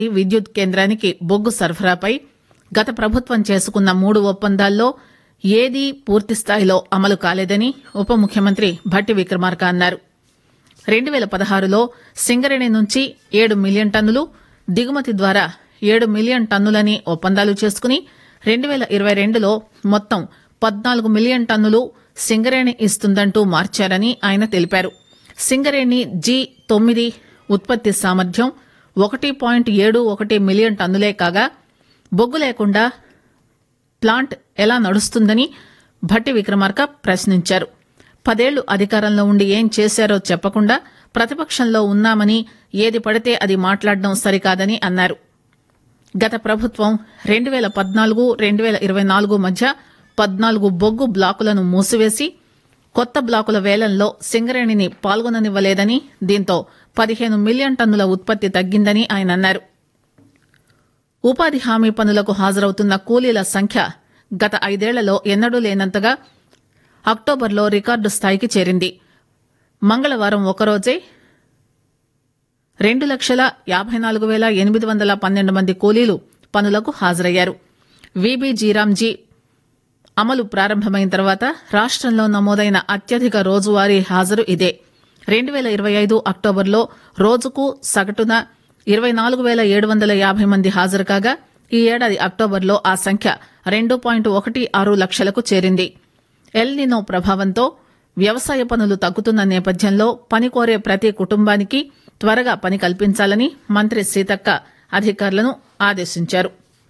ఈ విద్యుత్ కేంద్రానికి బొగ్గు సరఫరాపై గత ప్రభుత్వం చేసుకున్న మూడు ఒప్పందాల్లో ఏదీ పూర్తిస్థాయిలో అమలు కాలేదని ఉప ముఖ్యమంత్రి భట్టి విక్రమార్క అన్నారు రెండు పేల పదహారులో సింగరేణి నుంచి ఏడు మిలియన్ టన్నులు దిగుమతి ద్వారా ఏడు మిలియన్ టన్నులని ఒప్పందాలు చేసుకుని రెండు పేల ఇరవై రెండులో మొత్తం పద్నాలుగు మిలియన్ టన్నులు సింగరేణి ఇస్తుందంటూ మార్చారని ఆయన తెలిపారు సింగరేణి జీ తొమ్మిది ఉత్పత్తి సామర్థ్యం ఒకటి పాయింట్ ఏడు ఒకటి మిలియన్ టన్నులే కాగా బొగ్గు లేకుండా ప్లాంట్ ఎలా నడుస్తుందని భట్టి విక్రమార్క ప్రశ్నించారు పదేళ్లు అధికారంలో ఉండి ఏం చేశారో చెప్పకుండా ప్రతిపక్షంలో ఉన్నామని ఏది పడితే అది మాట్లాడడం సరికాదని అన్నారు గత ప్రభుత్వం రెండు పేల పద్నాలుగు రెండు పేల ఇరవై నాలుగు మధ్య పద్నాలుగు బొగ్గు బ్లాకులను మూసివేసి కొత్త బ్లాకుల వేలంలో సింగరేణిని పాల్గొననివ్వలేదని దీంతో పదిహేను మిలియన్ టన్నుల ఉత్పత్తి తగ్గిందని ఆయన అన్నారు ఉపాధి హామీ పనులకు హాజరవుతున్న కూలీల సంఖ్య గత ఐదేళ్లలో ఎన్నడూ లేనంతగా అక్టోబర్లో రికార్డు స్థాయికి చేరింది మంగళవారం ఒకరోజే రెండు లక్షల యాభై నాలుగు వేల ఎనిమిది వందల పన్నెండు మంది కూలీలు పనులకు హాజరయ్యారు వీబీ జీరాంజీ అమలు ప్రారంభమైన తర్వాత రాష్టంలో నమోదైన అత్యధిక రోజువారీ హాజరు ఇదే రెండు పేల ఇరవై ఐదు అక్టోబర్లో రోజుకు సగటున ఇరవై నాలుగు వేల ఏడు వందల యాభై మంది హాజరు కాగా ఈ ఏడాది అక్టోబర్లో ఆ సంఖ్య రెండు పాయింట్ ఒకటి ఆరు లక్షలకు చేరింది ఎల్నినో ప్రభావంతో వ్యవసాయ పనులు తగ్గుతున్న నేపథ్యంలో పని కోరే ప్రతి కుటుంబానికి త్వరగా పని కల్పించాలని మంత్రి సీతక్క అధికారులను ఆదేశించారు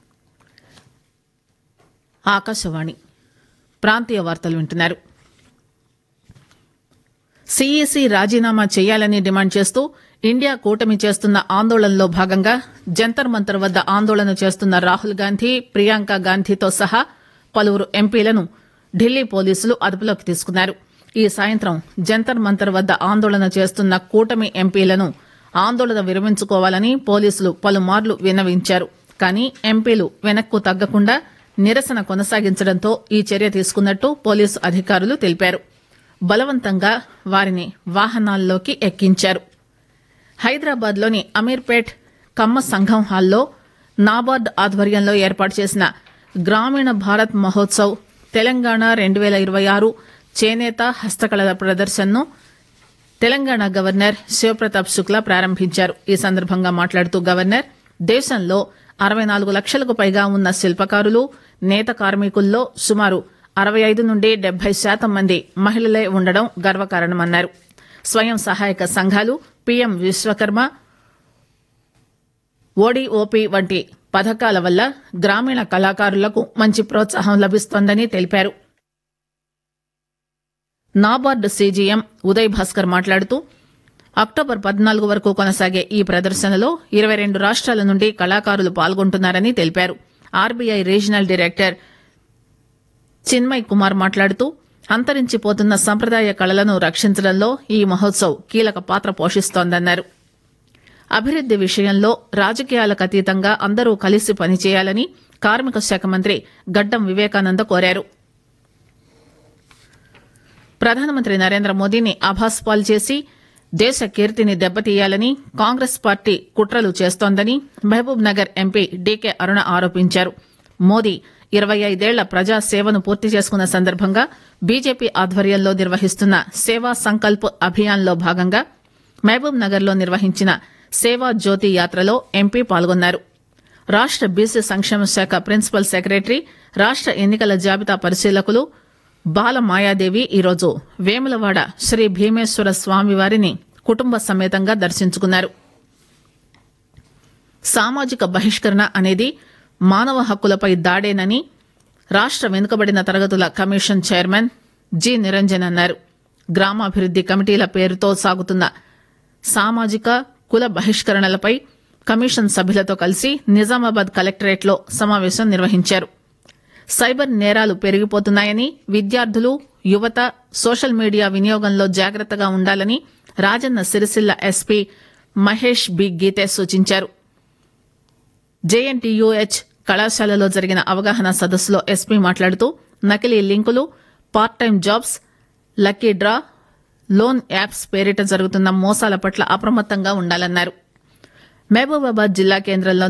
ఆకాశవాణి ప్రాంతీయ వార్తలు వింటున్నారు సీఈసీ రాజీనామా చేయాలని డిమాండ్ చేస్తూ ఇండియా కూటమి చేస్తున్న ఆందోళనలో భాగంగా జంతర్ మంతర్ వద్ద ఆందోళన చేస్తున్న రాహుల్ గాంధీ ప్రియాంక గాంధీతో సహా పలువురు ఎంపీలను ఢిల్లీ పోలీసులు అదుపులోకి తీసుకున్నారు ఈ సాయంత్రం జంతర్ మంతర్ వద్ద ఆందోళన చేస్తున్న కూటమి ఎంపీలను ఆందోళన విరమించుకోవాలని పోలీసులు పలుమార్లు విన్నవించారు కానీ ఎంపీలు వెనక్కు తగ్గకుండా నిరసన కొనసాగించడంతో ఈ చర్య తీసుకున్నట్టు పోలీసు అధికారులు తెలిపారు బలవంతంగా వారిని వాహనాల్లోకి ఎక్కించారు హైదరాబాద్లోని అమీర్పేట్ కమ్మ సంఘం హాల్లో నాబార్డ్ ఆధ్వర్యంలో ఏర్పాటు చేసిన గ్రామీణ భారత్ మహోత్సవ్ తెలంగాణ రెండు వేల ఇరవై ఆరు చేనేత హస్తకళల ప్రదర్శనను తెలంగాణ గవర్నర్ శివప్రతాప్ శుక్లా ప్రారంభించారు ఈ సందర్భంగా మాట్లాడుతూ గవర్నర్ దేశంలో అరవై నాలుగు లక్షలకు పైగా ఉన్న శిల్పకారులు నేత కార్మికుల్లో సుమారు అరవై ఐదు నుండి డెబ్బై శాతం మంది మహిళలే ఉండడం గర్వకారణమన్నారు స్వయం సహాయక సంఘాలు పీఎం విశ్వకర్మ ఓడీఓపీ వంటి పథకాల వల్ల గ్రామీణ కళాకారులకు మంచి ప్రోత్సాహం లభిస్తోందని తెలిపారు నాబార్డు సీజీఎం ఉదయ్ భాస్కర్ మాట్లాడుతూ అక్టోబర్ పద్నాలుగు వరకు కొనసాగే ఈ ప్రదర్శనలో ఇరవై రెండు రాష్ట్రాల నుండి కళాకారులు పాల్గొంటున్నారని తెలిపారు RBI regional director Chinmay Kumar మాట్లాడుతూ అంతరించిపోతున్న సంప్రదాయ కళలను రక్షించడంలో ఈ మహోత్సవ్ కీలక పాత్ర పోషిస్తోందన్నారు అభివృద్ది విషయంలో రాజకీయాలకు అతీతంగా అందరూ కలిసి పనిచేయాలని కార్మిక శాఖ మంత్రి గడ్డం వివేకానంద కోరారు ప్రధానమంత్రి నరేంద్ర మోదీని అభాస్పాల్ చేసి దేశ కీర్తిని దెబ్బతీయాలని కాంగ్రెస్ పార్టీ కుట్రలు చేస్తోందని Mahabubnagar MP DK Aruna ఆరోపించారు మోదీ ఇరవై ఐదేళ్ల ప్రజా సేవను పూర్తి చేసుకున్న సందర్భంగా బీజేపీ ఆధ్వర్యంలో నిర్వహిస్తున్న సేవా సంకల్ప్ అభియాన్లో భాగంగా మహబూబ్ నగర్లో నిర్వహించిన సేవా జ్యోతి యాత్రలో ఎంపీ పాల్గొన్నారు రాష్ట బీసీ సంక్షేమ శాఖ ప్రిన్సిపల్ సెక్రటరీ రాష్ట ఎన్నికల జాబితా పరిశీలకులు బాల మాయాదేవి ఈరోజు వేములవాడ శ్రీ భీమేశ్వర స్వామివారిని కుటుంబ సమేతంగా దర్శించుకున్నారు సామాజిక బహిష్కరణ అనేది మానవ హక్కులపై దాడేనని రాష్ట వెనుకబడిన తరగతుల కమిషన్ చైర్మన్ జి నిరంజన్ అన్నారు గ్రామాభివృద్ది కమిటీల పేరుతో సాగుతున్న సామాజిక కుల బహిష్కరణలపై కమిషన్ సభ్యులతో కలిసి నిజామాబాద్ కలెక్టరేట్లో సమావేశం నిర్వహించారు సైబర్ నేరాలు పెరిగిపోతున్నాయని విద్యార్థులు యువత సోషల్ మీడియా వినియోగంలో జాగ్రత్తగా ఉండాలని రాజన్న సిరిసిల్ల ఎస్పీ మహేష్ బి గీతే సూచించారు జేఎన్టీయూహెచ్ కళాశాలలో జరిగిన అవగాహన సదస్సులో ఎస్పీ మాట్లాడుతూ నకిలీ లింకులు part time jobs lucky draw loan apps పేరిట జరుగుతున్న మోసాల పట్ల అప్రమత్తంగా ఉండాలన్నారు మహబూబాబాద్ జిల్లా కేంద్రంలో